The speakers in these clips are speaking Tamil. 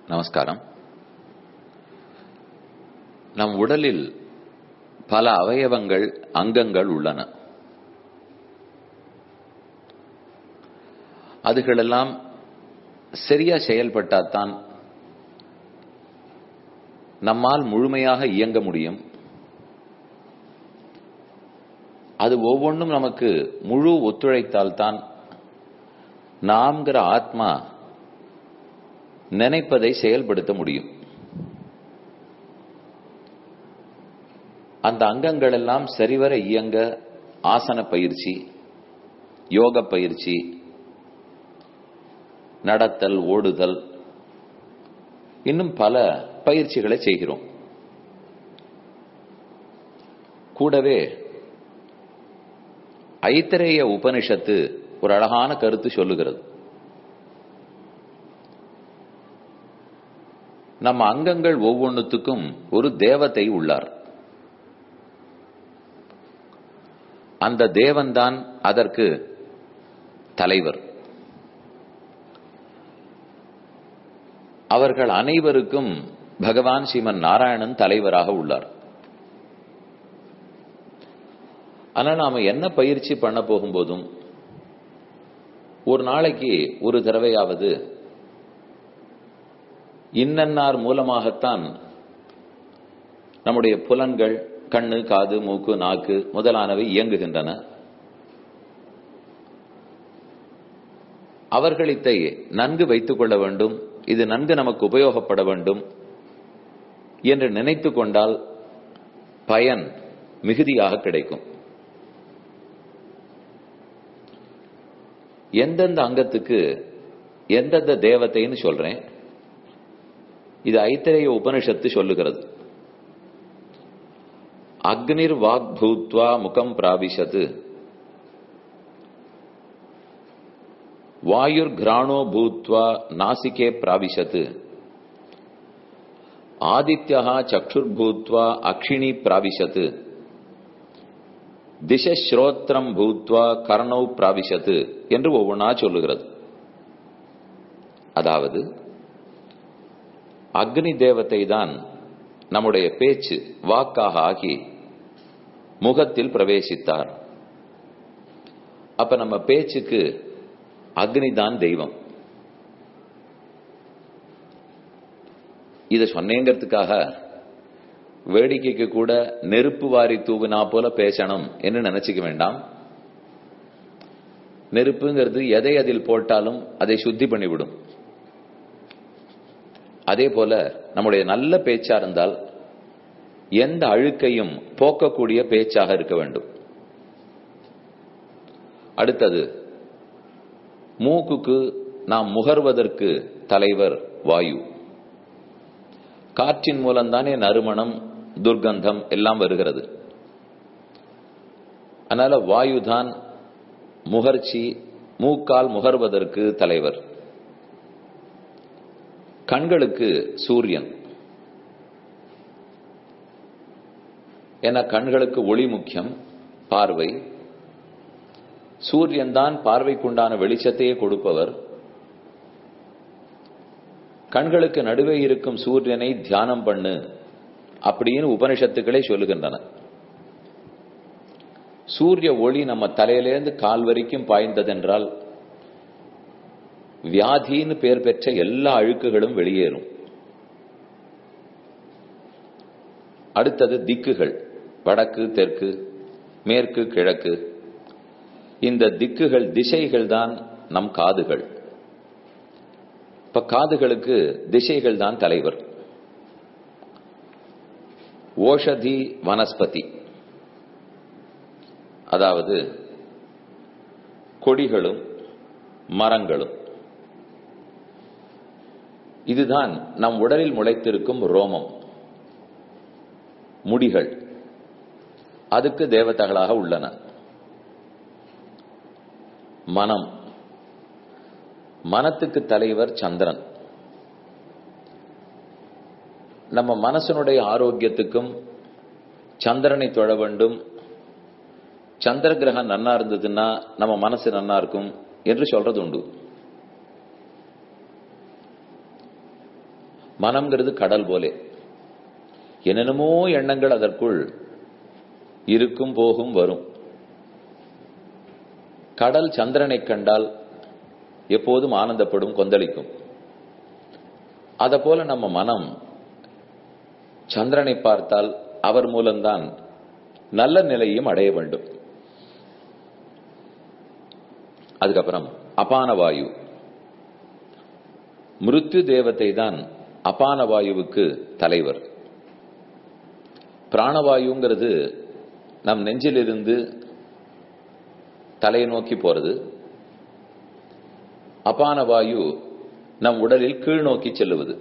நமஸ்காரம் நம் உடலில் பல அவயவங்கள் அங்கங்கள் உள்ளன அதுகளெல்லாம் சரியா செயல்பட்டால்தான் நம்மால் முழுமையாக இயங்க முடியும் அது ஒவ்வொன்றும் நமக்கு முழு ஒத்துழைத்தால்தான் நாம்கிற ஆத்மா நினைப்பதை செயல்படுத்த முடியும் அந்த அங்கங்கள் எல்லாம் சரிவர இயங்க ஆசன பயிற்சி யோக பயிற்சி நடத்தல் ஓடுதல் இன்னும் பல பயிற்சிகளை செய்கிறோம் கூடவே ஐத்தரேய உபனிஷத்து ஒரு அழகான கருத்து சொல்லுகிறது நம்ம அங்கங்கள் ஒவ்வொன்றுத்துக்கும் ஒரு தேவதை உள்ளார் அந்த தேவன்தான் அதற்கு தலைவர் அவர்கள் அனைவருக்கும் பகவான் ஸ்ரீமன் நாராயணன் தலைவராக உள்ளார் ஆனால் நாம என்ன பயிற்சி பண்ண போகும்போதும் ஒரு நாளைக்கு ஒரு தடவையாவது இன்னன்னார் மூலமாகத்தான் நம்முடைய புலன்கள் கண்ணு காது மூக்கு நாக்கு முதலானவை இயங்குகின்றன அவர்களித்தை நன்கு வைத்துக் கொள்ள வேண்டும் இது நன்கு நமக்கு உபயோகப்பட வேண்டும் என்று நினைத்து கொண்டால் பயன் மிகுதியாக கிடைக்கும் எந்தெந்த அங்கத்துக்கு எந்தெந்த தேவத்தைன்னு சொல்றேன் இது ஐத்தரேய உபனிஷத்து சொல்லுகிறது அக்னிர் வாக் பூத்வா முகம் பிராபிஷத்து வாயுர் கிராணோ பூத்வா நாசிகே பிராவிஷத்து ஆதித்யா சக்ஷுர் பூத்வா அக்ஷிணி பிராவிஷத்து திசஸ்ரோத்திரம் பூத்வா கர்ணௌ பிராவிஷத்து என்று ஒவ்வொன்றா சொல்லுகிறது அதாவது அக்னி தேவத்தை தான் நம்முடைய பேச்சு வாக்காக ஆகி முகத்தில் பிரவேசித்தார் அப்ப நம்ம பேச்சுக்கு அக்னி தான் தெய்வம் இத சொன்னேங்கிறதுக்காக வேடிக்கைக்கு கூட நெருப்பு வாரி தூவினா போல பேசணும் என்று நினைச்சுக்க வேண்டாம் நெருப்புங்கிறது எதை அதில் போட்டாலும் அதை சுத்தி பண்ணிவிடும் அதே போல நம்முடைய நல்ல பேச்சா இருந்தால் எந்த அழுக்கையும் போக்கக்கூடிய பேச்சாக இருக்க வேண்டும் அடுத்தது மூக்குக்கு நாம் முகர்வதற்கு தலைவர் வாயு காற்றின் மூலம்தானே நறுமணம் துர்கந்தம் எல்லாம் வருகிறது அதனால வாயுதான் முகர்ச்சி மூக்கால் முகர்வதற்கு தலைவர் கண்களுக்கு சூரியன் என கண்களுக்கு ஒளி முக்கியம் பார்வை சூரியன் தான் பார்வைக்குண்டான வெளிச்சத்தையே கொடுப்பவர் கண்களுக்கு நடுவே இருக்கும் சூரியனை தியானம் பண்ணு அப்படின்னு உபனிஷத்துக்களே சொல்லுகின்றன சூரிய ஒளி நம்ம தலையிலேருந்து கால் வரைக்கும் பாய்ந்ததென்றால் வியாதின்னு பெயர் பெற்ற எல்லா அழுக்குகளும் வெளியேறும் அடுத்தது திக்குகள் வடக்கு தெற்கு மேற்கு கிழக்கு இந்த திக்குகள் திசைகள் தான் நம் காதுகள் இப்ப காதுகளுக்கு திசைகள் தான் தலைவர் ஓஷதி வனஸ்பதி அதாவது கொடிகளும் மரங்களும் இதுதான் நம் உடலில் முளைத்திருக்கும் ரோமம் முடிகள் அதுக்கு தேவதைகளாக உள்ளன மனம் மனத்துக்கு தலைவர் சந்திரன் நம்ம மனசனுடைய ஆரோக்கியத்துக்கும் சந்திரனை தொழ வேண்டும் சந்திர கிரகம் நன்னா இருந்ததுன்னா நம்ம மனசு நன்னா இருக்கும் என்று சொல்றது உண்டு மனம்ங்கிறது கடல் போலே என்னென்னமோ எண்ணங்கள் அதற்குள் இருக்கும் போகும் வரும் கடல் சந்திரனை கண்டால் எப்போதும் ஆனந்தப்படும் கொந்தளிக்கும் அத போல நம்ம மனம் சந்திரனை பார்த்தால் அவர் மூலம்தான் நல்ல நிலையும் அடைய வேண்டும் அதுக்கப்புறம் அபான வாயு மிருத்யு தேவத்தை தான் அபான வாயுவுக்கு தலைவர் பிராணவாயுங்கிறது நம் நெஞ்சிலிருந்து தலையை நோக்கி போறது அபான வாயு நம் உடலில் கீழ் நோக்கி செல்லுவது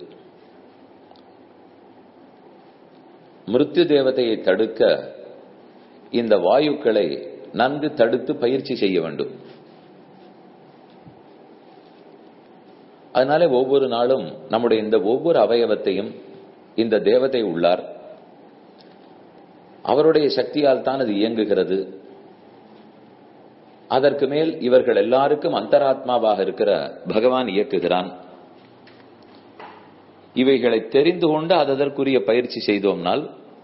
மிருத்யு தேவதையை தடுக்க இந்த வாயுக்களை நன்கு தடுத்து பயிற்சி செய்ய வேண்டும் அதனால ஒவ்வொரு நாளும் நம்முடைய இந்த ஒவ்வொரு அவயவத்தையும் இந்த தேவதை உள்ளார் அவருடைய சக்தியால் தான் அது இயங்குகிறது அதற்கு மேல் இவர்கள் எல்லாருக்கும் அந்தராத்மாவாக இருக்கிற பகவான் இயக்குகிறான் இவைகளை தெரிந்து கொண்டு அதற்குரிய பயிற்சி செய்தோம்னால்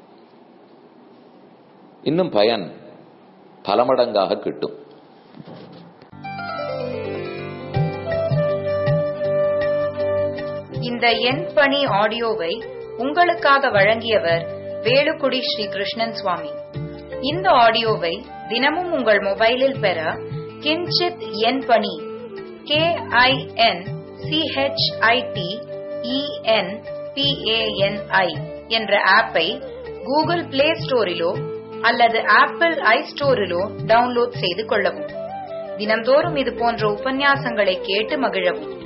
இன்னும் பயன் பல மடங்காக கிட்டும் இந்த எண் பணி ஆடியோவை உங்களுக்காக வழங்கியவர் வேலுக்குடி ஸ்ரீ கிருஷ்ணன் சுவாமி இந்த ஆடியோவை தினமும் உங்கள் மொபைலில் பெற கிஞ்சித் எண் பணி கே ஐ என் சிஹெச்ஐடி இஎன் பிஏஎன்ஐ என்ற ஆப்பை கூகுள் பிளே ஸ்டோரிலோ அல்லது ஆப்பிள் ஐ ஸ்டோரிலோ டவுன்லோட் செய்து கொள்ளவும் தினம்தோறும் இது போன்ற உபன்யாசங்களை கேட்டு மகிழவும்